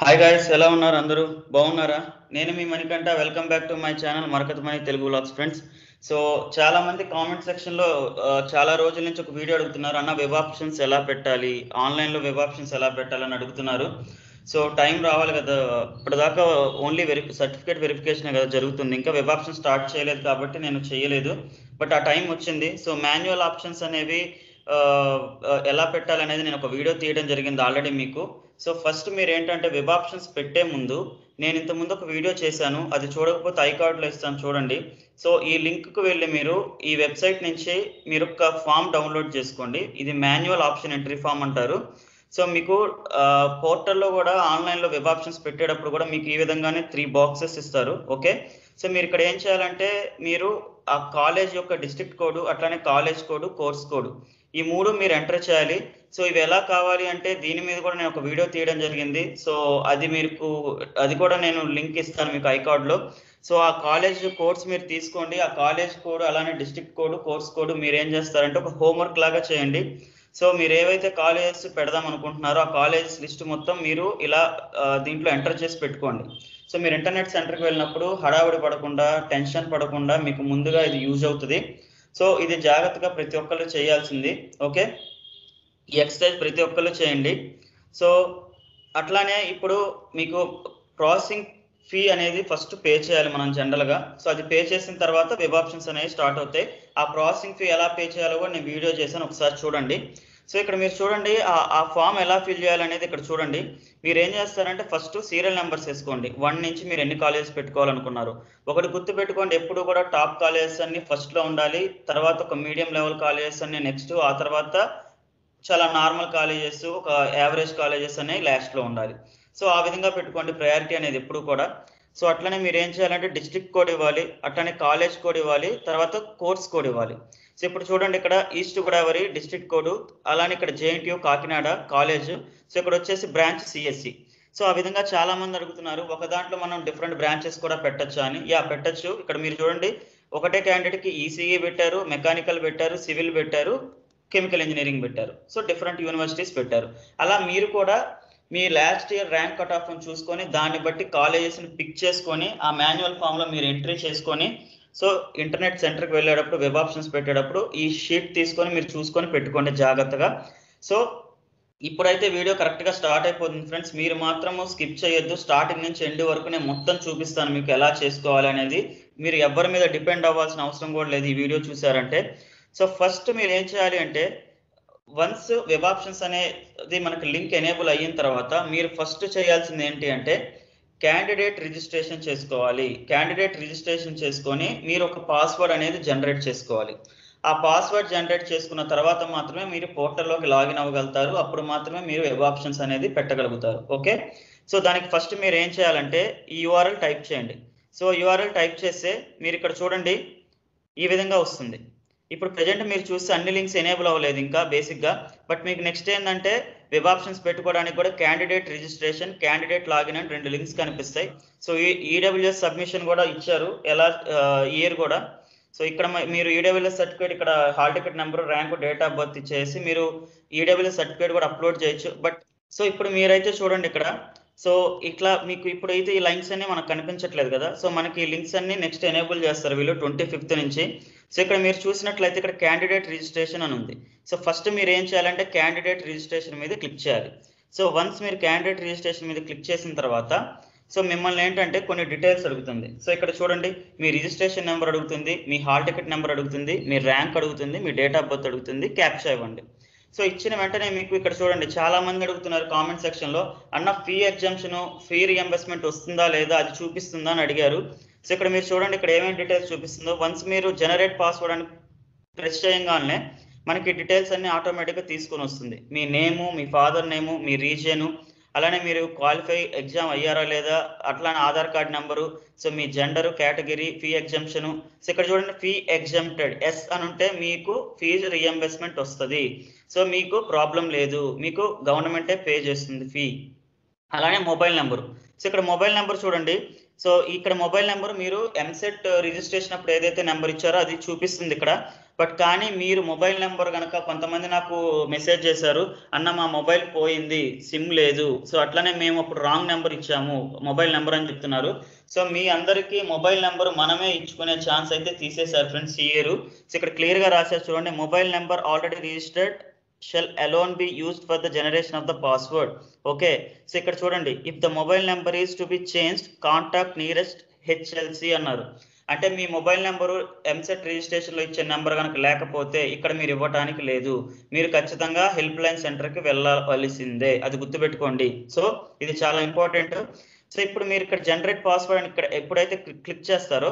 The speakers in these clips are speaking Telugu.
హాయ్ గాయస్ ఎలా ఉన్నారు అందరూ బాగున్నారా నేను మీ Manikanta welcome back to my channel Marakata Mani Telugu vlogs friends so చాలా మంది కామెంట్ సెక్షన్ లో ఆ, చాలా రోజుల నుంచి ఒక వీడియో అడుగుతున్నారు అన్న వెబ్ ఆప్షన్స్ ఎలా పెట్టాలి ఆన్లైన్ లో వెబ్ ఆప్షన్స్ ఎలా పెట్టాలని అడుగుతున్నారు సో టైం రావాలి కదా ఇప్పటిదాకా ఓన్లీ వెరి సర్టిఫికేట్ వెరిఫికేషన్ కదా జరుగుతుంది ఇంకా వెబ్ ఆప్షన్ స్టార్ట్ చేయలేదు కాబట్టి నేను చేయలేదు బట్ ఆ టైం వచ్చింది సో మాన్యువల్ ఆప్షన్స్ అనేవి ఆ, ఆ, ఎలా పెట్టాలనేది నేను ఒక వీడియో తీయడం జరిగింది ఆల్రెడీ మీకు సో ఫస్ట్ మీరు ఏంటంటే వెబ్ ఆప్షన్స్ పెట్టే ముందు నేను ఇంత ముందు ఒక వీడియో చేశాను అది చూడకపోతే ఐ కార్డులో ఇస్తాను చూడండి సో ఈ లింక్కు వెళ్ళి మీరు ఈ వెబ్సైట్ నుంచి మీరు ఒక ఫామ్ డౌన్లోడ్ చేసుకోండి ఇది మాన్యువల్ ఆప్షన్ ఎంట్రీ ఫామ్ అంటారు సో మీకు పోర్టల్లో కూడా ఆన్లైన్లో వెబ్ ఆప్షన్స్ పెట్టేటప్పుడు కూడా మీకు ఈ విధంగానే త్రీ బాక్సెస్ ఇస్తారు ఓకే సో మీరు ఇక్కడ ఏం చేయాలంటే మీరు ఆ కాలేజ్ యొక్క డిస్ట్రిక్ట్ కోడ్ అట్లానే కాలేజ్ కోడ్ కోర్స్ కోడ్ ఈ మూడు మీరు ఎంటర్ చేయాలి సో ఇవి ఎలా కావాలి అంటే దీని మీద కూడా నేను ఒక వీడియో తీయడం జరిగింది సో అది మీకు అది కూడా నేను లింక్ ఇస్తాను మీకు ఐకార్డ్లో సో ఆ కాలేజ్ కోడ్స్ మీరు తీసుకోండి ఆ కాలేజ్ కోడ్ అలానే డిస్ట్రిక్ట్ కోడ్ కోర్స్ కోడ్ మీరు ఏం చేస్తారంటే ఒక హోంవర్క్ లాగా చేయండి సో మీరు ఏవైతే కాలేజెస్ పెడదాం అనుకుంటున్నారో ఆ కాలేజెస్ లిస్ట్ మొత్తం మీరు ఇలా ఆ, దీంట్లో ఎంటర్ చేసి పెట్టుకోండి సో మీరు ఇంటర్నెట్ సెంటర్కి వెళ్ళినప్పుడు హడావుడి పడకుండా టెన్షన్ పడకుండా మీకు ముందుగా ఇది యూజ్ అవుతుంది సో ఇది జాగ్రత్తగా ప్రతి ఒక్కళ్ళు చేయాల్సింది ఓకే ఈ ఎక్సర్సైజ్ ప్రతి ఒక్కళ్ళు చేయండి సో అట్లానే ఇప్పుడు మీకు ప్రాసెసింగ్ ఫీ అనేది ఫస్ట్ పే చేయాలి మనం జనరల్గా సో అది పే చేసిన తర్వాత వెబ్ ఆప్షన్స్ అనేవి స్టార్ట్ అవుతాయి ఆ ప్రాసెసింగ్ ఫీ ఎలా పే చేయాలో కూడా నేను వీడియో చేశాను ఒకసారి చూడండి సో ఇక్కడ మీరు చూడండి ఆ ఆ ఫామ్ ఎలా ఫిల్ చేయాలనేది ఇక్కడ చూడండి మీరు ఏం చేస్తారంటే ఫస్ట్ సీరియల్ నెంబర్స్ వేసుకోండి వన్ నుంచి మీరు ఎన్ని కాలేజెస్ పెట్టుకోవాలనుకున్నారు ఒకటి గుర్తు పెట్టుకోండి ఎప్పుడు కూడా టాప్ కాలేజెస్ అన్ని ఫస్ట్ లో ఉండాలి తర్వాత ఒక మీడియం లెవెల్ కాలేజెస్ అన్ని నెక్స్ట్ ఆ తర్వాత చాలా నార్మల్ కాలేజెస్ ఒక యావరేజ్ కాలేజెస్ అనేవి లాస్ట్ లో ఉండాలి సో ఆ విధంగా పెట్టుకోండి ప్రయారిటీ అనేది ఎప్పుడు కూడా సో అట్లనే మీరు ఏం చేయాలంటే డిస్ట్రిక్ట్ కోడ్ ఇవ్వాలి అట్లనే కాలేజ్ కోడ్ ఇవ్వాలి తర్వాత కోర్స్ కోడ్ ఇవ్వాలి సో ఇప్పుడు చూడండి ఇక్కడ ఈస్ట్ గోదావరి డిస్ట్రిక్ట్ కోడ్ అలానే ఇక్కడ జేఎన్టీయూ కాకినాడ కాలేజ్ సో ఇక్కడ వచ్చేసి బ్రాంచ్ సిఎస్సి సో ఆ విధంగా చాలా మంది అడుగుతున్నారు ఒక దాంట్లో మనం డిఫరెంట్ బ్రాంచెస్ కూడా పెట్టొచ్చా అని యా పెట్టొచ్చు ఇక్కడ మీరు చూడండి ఒకటే క్యాండిడేట్ కి ఈసీఈ పెట్టారు మెకానికల్ పెట్టారు సివిల్ పెట్టారు కెమికల్ ఇంజనీరింగ్ పెట్టారు సో డిఫరెంట్ యూనివర్సిటీస్ పెట్టారు అలా మీరు కూడా మీ last year rank cut off చూసుకొని దాన్ని బట్టి కాలేజెస్ని పిక్ చేసుకొని ఆ మాన్యువల్ ఫామ్లో మీరు ఎంట్రీ చేసుకొని సో ఇంటర్నెట్ సెంటర్కి వెళ్ళేటప్పుడు వెబ్ ఆప్షన్స్ పెట్టేటప్పుడు ఈ షీట్ తీసుకొని మీరు చూసుకొని పెట్టుకోండి జాగ్రత్తగా సో ఇప్పుడైతే వీడియో కరెక్ట్గా స్టార్ట్ అయిపోతుంది ఫ్రెండ్స్ మీరు మాత్రము స్కిప్ చేయొద్దు స్టార్టింగ్ నుంచి ఎండ్ వరకు నేను మొత్తం చూపిస్తాను మీకు ఎలా చేసుకోవాలి అనేది మీరు ఎవరి మీద డిపెండ్ అవ్వాల్సిన అవసరం కూడా లేదు ఈ వీడియో చూసారంటే సో ఫస్ట్ మీరు ఏం చేయాలి అంటే వన్స్ వెబ్ ఆప్షన్స్ అనేది మనకి లింక్ ఎనేబుల్ అయిన తర్వాత మీరు ఫస్ట్ చేయాల్సింది ఏంటి అంటే క్యాండిడేట్ రిజిస్ట్రేషన్ చేసుకోవాలి క్యాండిడేట్ రిజిస్ట్రేషన్ చేసుకొని మీరు ఒక పాస్వర్డ్ అనేది జనరేట్ చేసుకోవాలి ఆ పాస్వర్డ్ జనరేట్ చేసుకున్న తర్వాత మాత్రమే మీరు పోర్టల్లోకి లాగిన్ అవ్వగలుగుతారు అప్పుడు మాత్రమే మీరు వెబ్ ఆప్షన్స్ అనేది పెట్టగలుగుతారు ఓకే సో దానికి ఫస్ట్ మీరు ఏం చేయాలంటే ఈ యూఆర్ఎల్ టైప్ చేయండి సో యూఆర్ఎల్ టైప్ చేస్తే మీరు ఇక్కడ చూడండి ఈ విధంగా వస్తుంది ఇప్పుడు ప్రజెంట్ మీరు చూస్తే అన్ని లింక్స్ ఎనేబుల్ అవ్వలేదు ఇంకా బేసిక్గా బట్ మీకు నెక్స్ట్ ఏంటంటే వెబ్ ఆప్షన్స్ పెట్టుకోవడానికి కూడా క్యాండిడేట్ రిజిస్ట్రేషన్ క్యాండిడేట్ లాగిన్ అని రెండు లింక్స్ కనిపిస్తాయి సో ఈ ఈడబ్ల్యూఎస్ సబ్మిషన్ కూడా ఇచ్చారు ఎలా ఇయర్ కూడా సో ఇక్కడ మ- మీరు ఈడబ్ల్యూఎస్ సర్టిఫికేట్ ఇక్కడ hall ticket number rank date of birth ఇచ్చేసి మీరు ఈడబ్ల్యూఎస్ సర్టిఫికేట్ కూడా అప్లోడ్ చేయొచ్చు బట్ సో ఇప్పుడు మీరైతే చూడండి ఇక్కడ సో ఇట్లా మీకు ఇప్పుడైతే ఈ లైన్స్ అన్ని మనకు కనిపించట్లేదు కదా సో మనకి ఈ లింక్స్ అన్ని నెక్స్ట్ ఎనేబుల్ చేస్తారు వీళ్ళు ట్వంటీ ఫిఫ్త్ నుంచి సో ఇక్కడ మీరు చూసినట్లయితే ఇక్కడ క్యాండిడేట్ రిజిస్ట్రేషన్ అని ఉంది సో ఫస్ట్ మీరు ఏం చేయాలంటే క్యాండిడేట్ రిజిస్ట్రేషన్ మీద క్లిక్ చేయాలి సో వన్స్ మీరు క్యాండిడేట్ రిజిస్ట్రేషన్ మీద క్లిక్ చేసిన తర్వాత సో మిమ్మల్ని ఏంటంటే కొన్ని డీటెయిల్స్ అడుగుతుంది సో ఇక్కడ చూడండి మీ రిజిస్ట్రేషన్ నెంబర్ అడుగుతుంది మీ హాల్ టికెట్ నెంబర్ అడుగుతుంది మీ ర్యాంక్ అడుగుతుంది మీ డేట్ ఆఫ్ బర్త్ అడుగుతుంది క్యాప్చా ఇవ్వండి సో ఇచ్చిన వెంటనే మీకు ఇక్కడ చూడండి చాలా మంది అడుగుతున్నారు కామెంట్ సెక్షన్ లో అన్న ఫీ ఎగ్జామ్షన్ ఫీ రియంబర్స్మెంట్ వస్తుందా లేదా అది చూపిస్తుందా అని అడిగారు సో ఇక్కడ మీరు చూడండి ఇక్కడ ఏమేమి డీటెయిల్స్ చూపిస్తుందో వన్స్ మీరు జనరేట్ పాస్వర్డ్ అని ప్రెస్ చేయగానే మనకి డీటెయిల్స్ అన్ని ఆటోమేటిక్గా తీసుకొని వస్తుంది మీ నేము మీ ఫాదర్ నేము మీ రీజియను అలానే మీరు క్వాలిఫై ఎగ్జామ్ అయ్యారా లేదా అట్లానే ఆధార్ కార్డ్ నెంబరు సో మీ gender category fee exemption so ఇక్కడ చూడండి ఫీ ఎగ్జామ్టెడ్ ఎస్ అని ఉంటే మీకు ఫీజు రియంబర్స్మెంట్ వస్తుంది సో మీకు ప్రాబ్లం లేదు మీకు గవర్నమెంటే పే చేస్తుంది ఫీ అలానే మొబైల్ నెంబర్ సో ఇక్కడ మొబైల్ నెంబర్ చూడండి సో ఇక్కడ మొబైల్ నెంబర్ మీరు ఎంసెట్ రిజిస్ట్రేషన్ అప్పుడు ఏదైతే నెంబర్ ఇచ్చారో అది చూపిస్తుంది ఇక్కడ బట్ కానీ మీరు మొబైల్ నెంబర్ కనుక కొంతమంది నాకు మెసేజ్ చేశారు అన్న మా మొబైల్ పోయింది సిమ్ లేదు సో అట్లనే మేము అప్పుడు రాంగ్ నెంబర్ ఇచ్చాము మొబైల్ నెంబర్ అని చెప్తున్నారు సో మీ అందరికీ మొబైల్ నెంబర్ మనమే ఇచ్చుకునే ఛాన్స్ అయితే తీసేశారు ఫ్రెండ్స్ ఈ ఇయర్ సో ఇక్కడ క్లియర్ గా రాశారు చూడండి mobile number already registered shall alone be used for the generation of the password okay so ఇక్కడ చూడండి if the mobile number is to be change contact nearest HLC అన్నారు అంటే మీ మొబైల్ నెంబరు ఎంసెట్ రిజిస్ట్రేషన్లో ఇచ్చే నెంబర్ కనుక లేకపోతే ఇక్కడ మీరు ఇవ్వడానికి లేదు మీరు ఖచ్చితంగా హెల్ప్ లైన్ సెంటర్కి వెళ్ళవలసిందే అది గుర్తుపెట్టుకోండి సో ఇది చాలా ఇంపార్టెంట్ సో ఇప్పుడు మీరు ఇక్కడ జనరేట్ పాస్వర్డ్ అని ఇక్కడ ఎప్పుడైతే క్లిక్ చేస్తారో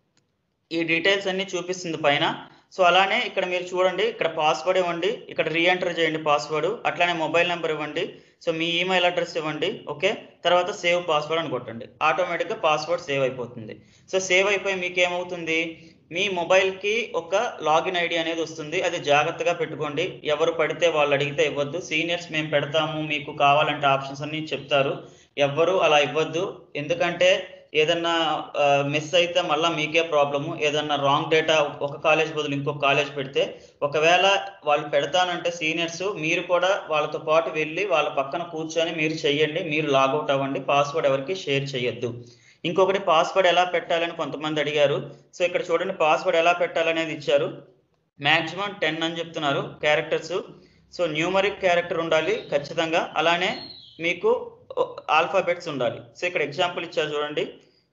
ఈ డీటెయిల్స్ అన్ని చూపిస్తుంది పైన సో అలానే ఇక్కడ మీరు చూడండి ఇక్కడ పాస్వర్డ్ ఇవ్వండి ఇక్కడ రీఎంటర్ చేయండి పాస్వర్డ్ అట్లానే మొబైల్ నెంబర్ ఇవ్వండి సో మీ ఈమెయిల్ అడ్రస్ ఇవ్వండి ఓకే తర్వాత సేవ్ పాస్వర్డ్ అని కొట్టండి ఆటోమేటిక్గా పాస్వర్డ్ సేవ్ అయిపోతుంది సో సేవ్ అయిపోయి మీకు ఏమవుతుంది మీ మొబైల్కి ఒక లాగిన్ ఐడి అనేది వస్తుంది అది జాగ్రత్తగా పెట్టుకోండి ఎవరు పడితే వాళ్ళు అడిగితే ఇవ్వద్దు సీనియర్స్ మేము పెడతాము మీకు కావాలంటే ఆప్షన్స్ అన్ని చెప్తారు ఎవ్వరు అలా ఇవ్వద్దు ఎందుకంటే ఏదన్నా మిస్ అయితే మళ్ళీ మీకే ప్రాబ్లము ఏదన్నా రాంగ్ డేటా ఒక కాలేజ్ బదులు ఇంకొక కాలేజ్ పెడితే ఒకవేళ వాళ్ళు పెడతానంటే సీనియర్స్ మీరు కూడా వాళ్ళతో పాటు వెళ్ళి వాళ్ళ పక్కన కూర్చొని మీరు చెయ్యండి మీరు లాగౌట్ అవ్వండి పాస్వర్డ్ ఎవరికి షేర్ చేయొద్దు ఇంకొకటి పాస్వర్డ్ ఎలా పెట్టాలని కొంతమంది అడిగారు సో ఇక్కడ చూడండి పాస్వర్డ్ ఎలా పెట్టాలనేది ఇచ్చారు మ్యాక్సిమం టెన్ అని చెప్తున్నారు క్యారెక్టర్స్ సో న్యూమరిక్ క్యారెక్టర్ ఉండాలి ఖచ్చితంగా అలానే మీకు ఆల్ఫాబెట్స్ ఉండాలి సో ఇక్కడ ఎగ్జాంపుల్ ఇచ్చారు చూడండి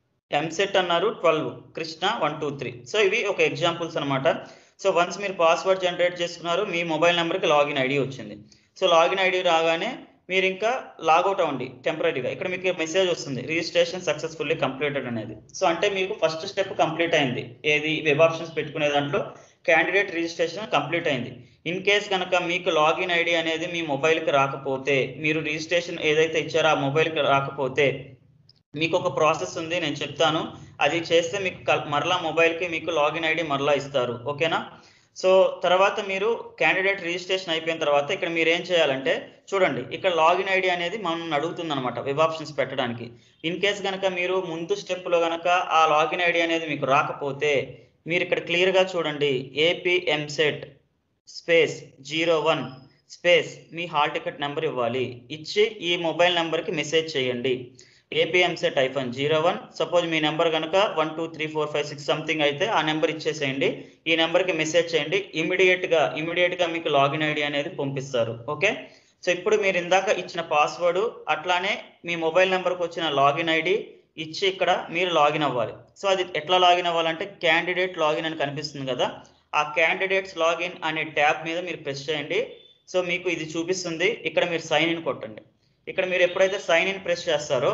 ఎంసెట్ అన్నారు twelve Krishna one two three so ఇవి ఒక ఎగ్జాంపుల్స్ అనమాట సో వన్స్ మీరు పాస్వర్డ్ జనరేట్ చేసుకున్నారు మీ మొబైల్ నెంబర్కి లాగిన్ ఐడి వచ్చింది సో లాగిన్ ఐడి రాగానే మీరు ఇంకా లాగౌట్ అవ్వండి టెంపరీగా ఇక్కడ మీకు మెసేజ్ వస్తుంది రిజిస్ట్రేషన్ సక్సెస్ఫుల్లీ కంప్లీటెడ్ అనేది సో అంటే మీకు ఫస్ట్ స్టెప్ కంప్లీట్ అయింది ఏది వెబ్ ఆప్షన్స్ పెట్టుకునే దాంట్లో క్యాండిడేట్ రిజిస్ట్రేషన్ కంప్లీట్ అయింది ఇన్ కేస్ కనుక మీకు లాగిన్ ఐడి అనేది మీ మొబైల్కి రాకపోతే మీరు రిజిస్ట్రేషన్ ఏదైతే ఇచ్చారో ఆ మొబైల్కి రాకపోతే మీకు ఒక ప్రాసెస్ ఉంది నేను చెప్తాను అది చేస్తే మీకు మరలా మొబైల్కి మీకు లాగిన్ ఐడి మరలా ఇస్తారు ఓకేనా సో తర్వాత మీరు క్యాండిడేట్ రిజిస్ట్రేషన్ అయిపోయిన తర్వాత ఇక్కడ మీరు ఏం చేయాలంటే చూడండి ఇక్కడ లాగిన్ ఐడి అనేది మనం అడుగుతుంది అనమాట వెబ్ ఆప్షన్స్ పెట్టడానికి ఇన్ కేస్ కనుక మీరు ముందు స్టెప్లో కనుక ఆ లాగిన్ ఐడి అనేది మీకు రాకపోతే మీరు ఇక్కడ క్లియర్గా చూడండి AP EAMCET space zero one space మీ హాల్ టికెట్ నెంబర్ ఇవ్వాలి ఇచ్చి ఈ మొబైల్ నెంబర్కి మెసేజ్ చేయండి AP EAMCET hyphen zero one suppose మీ నెంబర్ కనుక one two three four five six something అయితే ఆ నెంబర్ ఇచ్చేసేయండి ఈ నెంబర్కి మెసేజ్ చేయండి ఇమీడియట్గా ఇమీడియట్గా మీకు లాగిన్ ఐడి అనేది పంపిస్తారు ఓకే సో ఇప్పుడు మీరు ఇందాక ఇచ్చిన పాస్వర్డ్ అట్లానే మీ మొబైల్ నెంబర్కి వచ్చిన లాగిన్ ఐడి ఇచ్చి ఇక్కడ మీరు లాగిన్ అవ్వాలి సో అది ఎట్లా లాగిన్ అవ్వాలంటే క్యాండిడేట్ లాగిన్ అని కనిపిస్తుంది కదా ఆ క్యాండిడేట్స్ లాగిన్ అనే ట్యాబ్ మీద మీరు ప్రెస్ చేయండి సో మీకు ఇది చూపిస్తుంది ఇక్కడ మీరు సైన్ ఇన్ కొట్టండి ఇక్కడ మీరు ఎప్పుడైతే సైన్ ఇన్ ప్రెస్ చేస్తారో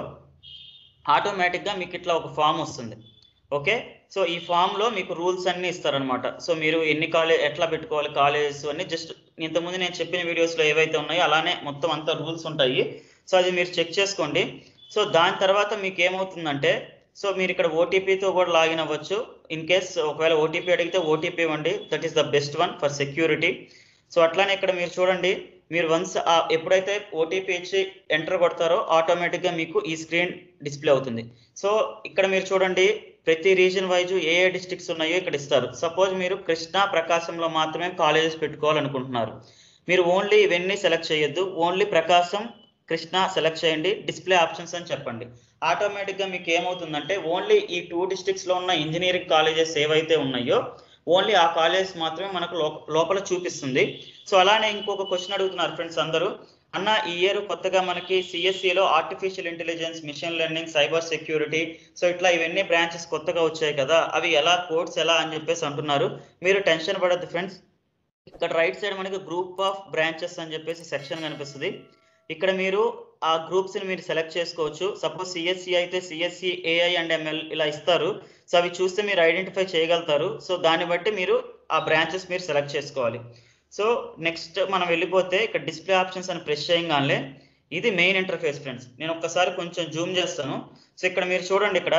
ఆటోమేటిక్గా మీకు ఇట్లా ఒక ఫామ్ వస్తుంది ఓకే సో ఈ ఫామ్లో మీకు రూల్స్ అన్నీ ఇస్తారనమాట సో మీరు ఎన్ని కాలేజ్ ఎట్లా పెట్టుకోవాలి కాలేజెస్ అన్ని జస్ట్ ఇంతకుముందు నేను చెప్పిన వీడియోస్లో ఏవైతే ఉన్నాయో అలానే మొత్తం అంతా రూల్స్ ఉంటాయి సో అది మీరు చెక్ చేసుకోండి సో దాని తర్వాత మీకు ఏమవుతుందంటే సో మీరు ఇక్కడ ఓటీపీతో కూడా లాగిన్ అవ్వచ్చు ఇన్ కేస్ ఒకవేళ ఓటీపీ అడిగితే ఓటీపీ ఇవ్వండి that is the best one for security so అట్లానే ఇక్కడ మీరు చూడండి మీరు వన్స్ ఎప్పుడైతే ఓటీపీ ఇచ్చి ఎంటర్ కొడతారో ఆటోమేటిక్గా మీకు ఈ స్క్రీన్ డిస్ప్లే అవుతుంది సో ఇక్కడ మీరు చూడండి ప్రతి రీజన్ వైజ్ ఏ ఏ డిస్ట్రిక్ట్స్ ఉన్నాయో ఇక్కడ ఇస్తారు సపోజ్ మీరు కృష్ణా ప్రకాశంలో మాత్రమే కాలేజెస్ పెట్టుకోవాలనుకుంటున్నారు మీరు ఓన్లీ ఇవన్నీ సెలెక్ట్ చేయొద్దు ఓన్లీ ప్రకాశం కృష్ణ సెలెక్ట్ చేయండి డిస్ప్లే ఆప్షన్స్ అని చెప్పండి ఆటోమేటిక్గా మీకు ఏమవుతుందంటే ఓన్లీ ఈ టూ డిస్ట్రిక్ట్స్లో ఉన్న ఇంజనీరింగ్ కాలేజెస్ ఏవైతే ఉన్నాయో ఓన్లీ ఆ కాలేజ్ మాత్రమే మనకు లోపల చూపిస్తుంది సో అలానే ఇంకొక క్వశ్చన్ అడుగుతున్నారు ఫ్రెండ్స్ అందరూ అన్న ఈ ఇయర్ కొత్తగా మనకి సిఎస్సిలో artificial intelligence machine learning cyber security so ఇట్లా ఇవన్నీ బ్రాంచెస్ కొత్తగా వచ్చాయి కదా అవి ఎలా కోర్స్ ఎలా అని చెప్పేసి అంటున్నారు మీరు టెన్షన్ పడద్దు ఫ్రెండ్స్ ఇక్కడ రైట్ సైడ్ మనకి గ్రూప్ ఆఫ్ బ్రాంచెస్ అని చెప్పేసి సెక్షన్ కనిపిస్తుంది ఇక్కడ మీరు ఆ గ్రూప్స్ ని మీరు సెలెక్ట్ చేసుకోవచ్చు సపోజ్ సిఎస్సి అయితే సిఎస్సి ఏఐ అండ్ ఎంఎల్ ఇలా ఇస్తారు సో అవి చూస్తే మీరు ఐడెంటిఫై చేయగలుగుతారు సో దాన్ని బట్టి మీరు ఆ బ్రాంచెస్ మీరు సెలెక్ట్ చేసుకోవాలి సో నెక్స్ట్ మనం వెళ్ళిపోతే ఇక్కడ డిస్ప్లే ఆప్షన్స్ అని ప్రెస్ చేయగానే ఇది మెయిన్ ఇంటర్ఫేస్ ఫ్రెండ్స్ నేను ఒక్కసారి కొంచెం జూమ్ చేస్తాను సో ఇక్కడ మీరు చూడండి ఇక్కడ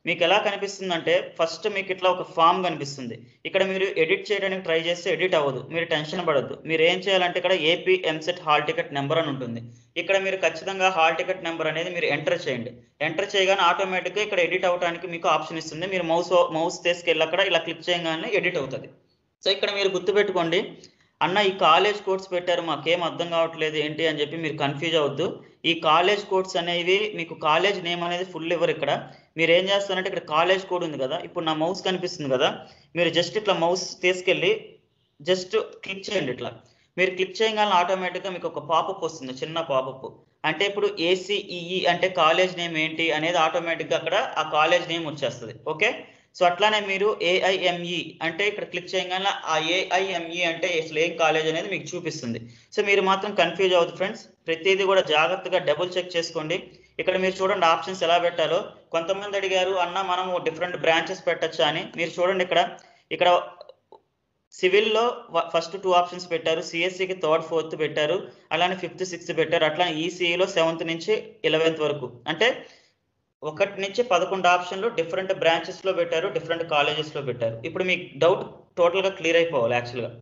మీకు ఎలా కనిపిస్తుందంటే ఫస్ట్ మీకు ఇట్లా ఒక ఫామ్ కనిపిస్తుంది ఇక్కడ మీరు ఎడిట్ చేయడానికి ట్రై చేస్తే ఎడిట్ అవ్వదు మీరు టెన్షన్ పడద్దు మీరు ఏం చేయాలంటే ఇక్కడ AP EAMCET hall ticket number అని ఉంటుంది ఇక్కడ మీరు ఖచ్చితంగా హాల్ టికెట్ నెంబర్ అనేది మీరు ఎంటర్ చేయండి ఎంటర్ చేయగానే ఆటోమేటిక్గా ఇక్కడ ఎడిట్ అవడానికి మీకు ఆప్షన్ ఇస్తుంది మీరు మౌస్ మౌస్ తీసుకెళ్ళి అక్కడ ఇలా క్లిక్ చేయగానే ఎడిట్ అవుతుంది సో ఇక్కడ మీరు గుర్తుపెట్టుకోండి అన్న ఈ కాలేజ్ కోర్స్ పెట్టారు మాకేం అర్థం కావట్లేదు ఏంటి అని చెప్పి మీరు కన్ఫ్యూజ్ అవ్వద్దు ఈ కాలేజ్ కోడ్స్ అనేవి మీకు కాలేజ్ నేమ్ అనేది ఫుల్ ఇవ్వరు ఇక్కడ మీరు ఏం చేస్తారంటే ఇక్కడ కాలేజ్ కోడ్ ఉంది కదా ఇప్పుడు నా మౌస్ కనిపిస్తుంది కదా మీరు జస్ట్ ఇట్లా మౌస్ తీసుకెళ్ళి జస్ట్ క్లిక్ చేయండి ఇట్లా మీరు క్లిక్ చేయగానే ఆటోమేటిక్గా మీకు ఒక పాపప్ వస్తుంది చిన్న పాపప్ అంటే ఇప్పుడు ఏసీఈఈ అంటే కాలేజ్ నేమ్ ఏంటి అనేది ఆటోమేటిక్గా అక్కడ ఆ కాలేజ్ నేమ్ వచ్చేస్తుంది ఓకే సో అట్లానే మీరు ఏఐఎంఈ అంటే ఇక్కడ క్లిక్ చేయగానే ఆ ఏఐఎంఈ అంటే అసలు ఏం కాలేజ్ అనేది మీకు చూపిస్తుంది సో మీరు మాత్రం కన్ఫ్యూజ్ అవ్వదు ఫ్రెండ్స్ ప్రతిదీ కూడా జాగ్రత్తగా డబుల్ చెక్ చేసుకోండి ఇక్కడ మీరు చూడండి ఆప్షన్స్ ఎలా పెట్టాలో కొంతమంది అడిగారు అన్న మనం డిఫరెంట్ బ్రాంచెస్ పెట్టచ్చా అని మీరు చూడండి ఇక్కడ ఇక్కడ సివిల్లో ఫస్ట్ టూ ఆప్షన్స్ పెట్టారు సిఎస్సికి థర్డ్ ఫోర్త్ పెట్టారు అలానే ఫిఫ్త్ సిక్స్త్ పెట్టారు అట్లానే ఈసీఈలో సెవెంత్ నుంచి ఎలెవెన్త్ వరకు అంటే ఒకటి నుంచి పదకొండు ఆప్షన్లు డిఫరెంట్ బ్రాంచెస్ లో పెట్టారు డిఫరెంట్ కాలేజెస్ లో పెట్టారు ఇప్పుడు మీకు డౌట్ టోటల్ గా క్లియర్ అయిపోవాలి యాక్చువల్గా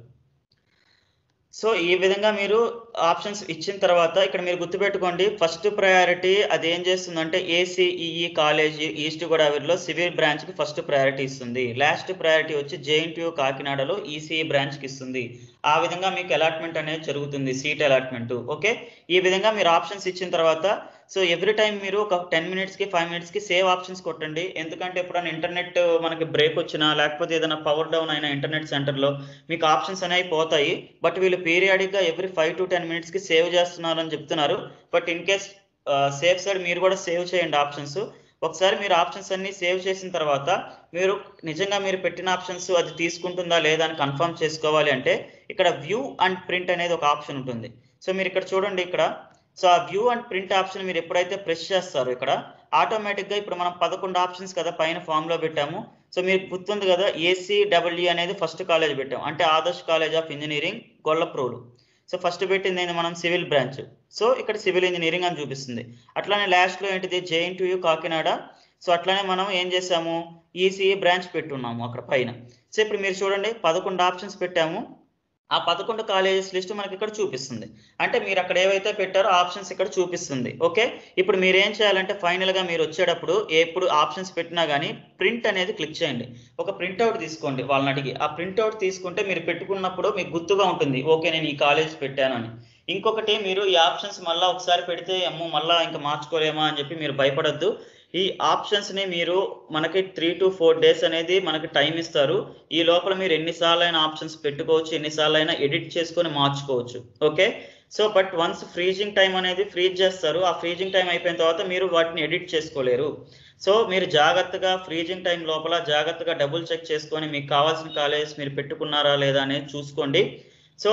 సో ఈ విధంగా మీరు ఆప్షన్స్ ఇచ్చిన తర్వాత ఇక్కడ మీరు గుర్తుపెట్టుకోండి ఫస్ట్ ప్రయారిటీ అది ఏం చేస్తుందంటే ఏసీఈఈ కాలేజ్ ఈస్ట్ గోదావరిలో సివిల్ బ్రాంచ్ కి ఫస్ట్ ప్రయారిటీ ఇస్తుంది లాస్ట్ ప్రయారిటీ వచ్చి జేఎన్టీయూ కాకినాడలో ఈసీఈ బ్రాంచ్ కి ఇస్తుంది ఆ విధంగా మీకు అలాట్మెంట్ అనేది జరుగుతుంది సీట్ అలాట్మెంట్ ఓకే ఈ విధంగా మీరు ఆప్షన్స్ ఇచ్చిన తర్వాత సో ఎవ్రీ టైం మీరు ఒక టెన్ మినిట్స్కి ఫైవ్ మినిట్స్కి సేవ్ ఆప్షన్స్ కొట్టండి ఎందుకంటే ఎప్పుడైనా ఇంటర్నెట్ మనకి బ్రేక్ వచ్చినా లేకపోతే ఏదైనా పవర్ డౌన్ అయినా ఇంటర్నెట్ సెంటర్లో మీకు ఆప్షన్స్ అనేవి పోతాయి బట్ వీళ్ళు పీరియాడిక్గా ఎవ్రీ ఫైవ్ టు టెన్ మినిట్స్కి సేవ్ చేస్తున్నారు అని చెప్తున్నారు but in case safe side మీరు కూడా సేవ్ చేయండి ఆప్షన్స్ ఒకసారి మీరు ఆప్షన్స్ అన్ని సేవ్ చేసిన తర్వాత మీరు నిజంగా మీరు పెట్టిన ఆప్షన్స్ అది తీసుకుంటుందా లేదా అని కన్ఫర్మ్ చేసుకోవాలి అంటే ఇక్కడ వ్యూ అండ్ ప్రింట్ అనేది ఒక ఆప్షన్ ఉంటుంది సో మీరు ఇక్కడ చూడండి ఇక్కడ సో ఆ వ్యూ అండ్ ప్రింట్ ఆప్షన్ మీరు ఎప్పుడైతే ప్రెస్ చేస్తారో ఇక్కడ ఆటోమేటిక్గా ఇప్పుడు మనం పదకొండు ఆప్షన్స్ కదా పైన ఫామ్లో పెట్టాము సో మీకు గుర్తుంది కదా ఏసీడబ్ల్యూ అనేది ఫస్ట్ కాలేజ్ పెట్టాం అంటే Adarsh college of engineering Gollaprolu so first పెట్టింది ఏంది మనం సివిల్ బ్రాంచ్ సో ఇక్కడ సివిల్ ఇంజనీరింగ్ అని చూపిస్తుంది అట్లానే లాస్ట్లో ఏంటిది జేఎన్టీయూ కాకినాడ సో అట్లానే మనం ఏం చేసాము ఈసీఈ బ్రాంచ్ పెట్టున్నాము అక్కడ పైన సో ఇప్పుడు మీరు చూడండి పదకొండు ఆప్షన్స్ పెట్టాము ఆ పదకొండు కాలేజెస్ లిస్ట్ మనకి ఇక్కడ చూపిస్తుంది అంటే మీరు అక్కడ ఏవైతే పెట్టారో ఆప్షన్స్ ఇక్కడ చూపిస్తుంది ఓకే ఇప్పుడు మీరు ఏం చేయాలంటే ఫైనల్ గా మీరు వచ్చేటప్పుడు ఎప్పుడు ఆప్షన్స్ పెట్టినా కానీ ప్రింట్ అనేది క్లిక్ చేయండి ఒక ప్రింట్అవుట్ తీసుకోండి వాళ్ళని అడిగి ఆ ప్రింట్అవుట్ తీసుకుంటే మీరు పెట్టుకున్నప్పుడు మీకు గుర్తుగా ఉంటుంది ఓకే నేను ఈ కాలేజ్ పెట్టాను అని ఇంకొకటి మీరు ఈ ఆప్షన్స్ మళ్ళీ ఒకసారి పెడితే అమ్మో మళ్ళీ ఇంకా మార్చుకోలేమా అని చెప్పి మీరు భయపడద్దు ఈ ఆప్షన్స్ ని మీరు మనకి త్రీ టు ఫోర్ డేస్ అనేది మనకి టైం ఇస్తారు ఈ లోపల మీరు ఎన్నిసార్లు అయినా ఆప్షన్స్ పెట్టుకోవచ్చు ఎన్నిసార్లు అయినా ఎడిట్ చేసుకొని మార్చుకోవచ్చు okay so but once freezing time అనేది ఫ్రీజ్ చేస్తారు ఆ ఫ్రీజింగ్ టైం అయిపోయిన తర్వాత మీరు వాటిని ఎడిట్ చేసుకోలేరు సో మీరు జాగ్రత్తగా ఫ్రీజింగ్ టైం లోపల జాగ్రత్తగా డబుల్ చెక్ చేసుకొని మీకు కావాల్సిన కాలేజెస్ మీరు పెట్టుకున్నారా లేదా అనేది చూసుకోండి సో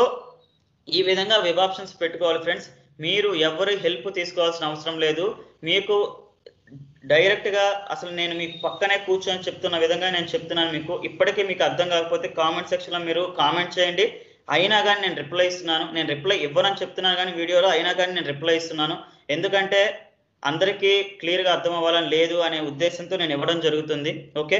ఈ విధంగా వెబ్ ఆప్షన్స్ పెట్టుకోవాలి ఫ్రెండ్స్ మీరు ఎవరి హెల్ప్ తీసుకోవాల్సిన అవసరం లేదు మీకు డైరెక్ట్ గా అసలు నేను మీకు పక్కనే కూర్చొని చెప్తున్న విధంగా నేను చెప్తున్నాను మీకు ఇప్పటికీ మీకు అర్థం కాకపోతే కామెంట్ సెక్షన్ లో మీరు కామెంట్ చేయండి అయినా కానీ నేను రిప్లై ఇస్తున్నాను నేను రిప్లై ఇవ్వనని చెప్తున్నాను కానీ వీడియోలో అయినా కానీ నేను రిప్లై ఇస్తున్నాను ఎందుకంటే అందరికీ క్లియర్ గా అర్థం అవ్వాలని లేదు అనే ఉద్దేశంతో నేను ఇవ్వడం జరుగుతుంది ఓకే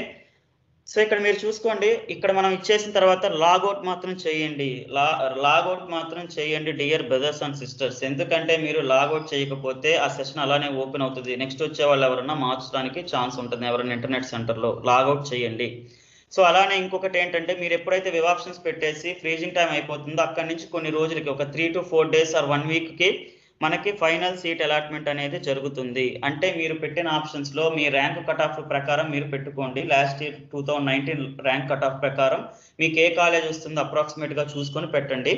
సో ఇక్కడ మీరు చూసుకోండి ఇక్కడ మనం ఇచ్చేసిన తర్వాత లాగౌట్ మాత్రం చేయండి లా లాగౌట్ మాత్రం చేయండి డియర్ బ్రదర్స్ అండ్ సిస్టర్స్ ఎందుకంటే మీరు లాగౌట్ చేయకపోతే ఆ సెషన్ అలానే ఓపెన్ అవుతుంది నెక్స్ట్ వచ్చే వాళ్ళు ఎవరన్నా మార్చడానికి ఛాన్స్ ఉంటుంది ఎవరైనా ఇంటర్నెట్ సెంటర్లో లాగౌట్ చేయండి సో అలానే ఇంకొకటి ఏంటంటే మీరు ఎప్పుడైతే వెబ్ ఆప్షన్స్ పెట్టేసి ఫ్రీజింగ్ టైం అయిపోతుందో అక్కడి నుంచి కొన్ని రోజులకి ఒక three to four days or one వీక్కి మనకి ఫైనల్ సీట్ అలాట్మెంట్ అనేది జరుగుతుంది అంటే మీరు పెట్టిన ఆప్షన్స్ లో మీ ర్యాంక్ కట్ ఆఫ్ ప్రకారం మీరు పెట్టుకోండి last year two thousand nineteen rank cut off ప్రకారం మీకు ఏ కాలేజ్ వస్తుందో అప్రాక్సిమేట్ గా చూసుకొని పెట్టండి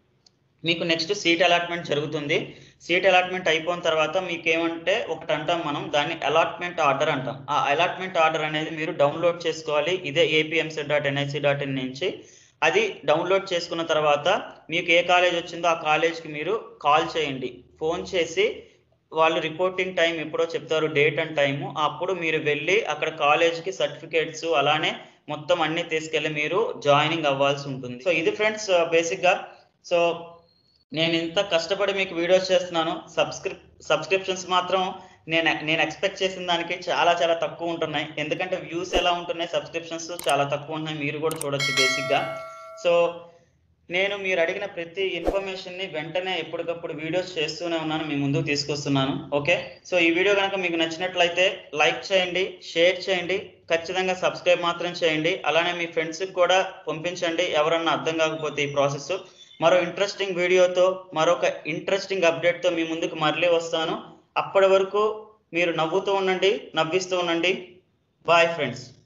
మీకు నెక్స్ట్ సీట్ అలాట్మెంట్ జరుగుతుంది సీట్ అలాట్మెంట్ అయిపోయిన తర్వాత మీకు ఏమంటే ఒకటి అంటాం మనం దాన్ని అలాట్మెంట్ ఆర్డర్ అంటాం ఆ అలాట్మెంట్ ఆర్డర్ అనేది మీరు డౌన్లోడ్ చేసుకోవాలి ఇదే APMC dot NIC dot in నుంచి అది డౌన్లోడ్ చేసుకున్న తర్వాత మీకు ఏ కాలేజ్ వచ్చిందో ఆ కాలేజ్కి మీరు కాల్ చేయండి ఫోన్ చేసి వాళ్ళు రిపోర్టింగ్ టైం ఎప్పుడో చెప్తారు డేట్ అండ్ టైము అప్పుడు మీరు వెళ్ళి అక్కడ కాలేజ్కి సర్టిఫికేట్స్ అలానే మొత్తం అన్ని తీసుకెళ్ళి మీరు జాయినింగ్ అవ్వాల్సి ఉంటుంది సో ఇది ఫ్రెండ్స్ బేసిక్గా సో నేను ఇంత కష్టపడి మీకు వీడియోస్ చేస్తున్నాను సబ్స్క్రిప్ సబ్స్క్రిప్షన్స్ మాత్రం నేను నేను ఎక్స్పెక్ట్ చేసిన దానికి చాలా చాలా తక్కువ ఉంటున్నాయి ఎందుకంటే వ్యూస్ ఎలా ఉంటున్నాయి సబ్స్క్రిప్షన్స్ చాలా తక్కువ ఉన్నాయి మీరు కూడా చూడొచ్చు బేసిక్గా సో నేను మీరు అడిగిన ప్రతి ఇన్ఫర్మేషన్ ని వెంటనే ఎప్పటికప్పుడు వీడియోస్ చేస్తూనే ఉన్నాను మీ ముందుకు తీసుకొస్తున్నాను ఓకే సో ఈ వీడియో కనుక మీకు నచ్చినట్లయితే లైక్ చేయండి షేర్ చేయండి ఖచ్చితంగా సబ్స్క్రైబ్ మాత్రం చేయండి అలానే మీ ఫ్రెండ్స్కి కూడా పంపించండి ఎవరన్నా అర్థం కాకపోతే ఈ ప్రాసెస్ మరో ఇంట్రెస్టింగ్ వీడియోతో మరొక ఇంట్రెస్టింగ్ అప్డేట్తో మీ ముందుకు మరలి వస్తాను అప్పటి వరకు మీరు నవ్వుతూ ఉండండి నవ్విస్తూ ఉండండి బాయ్ ఫ్రెండ్స్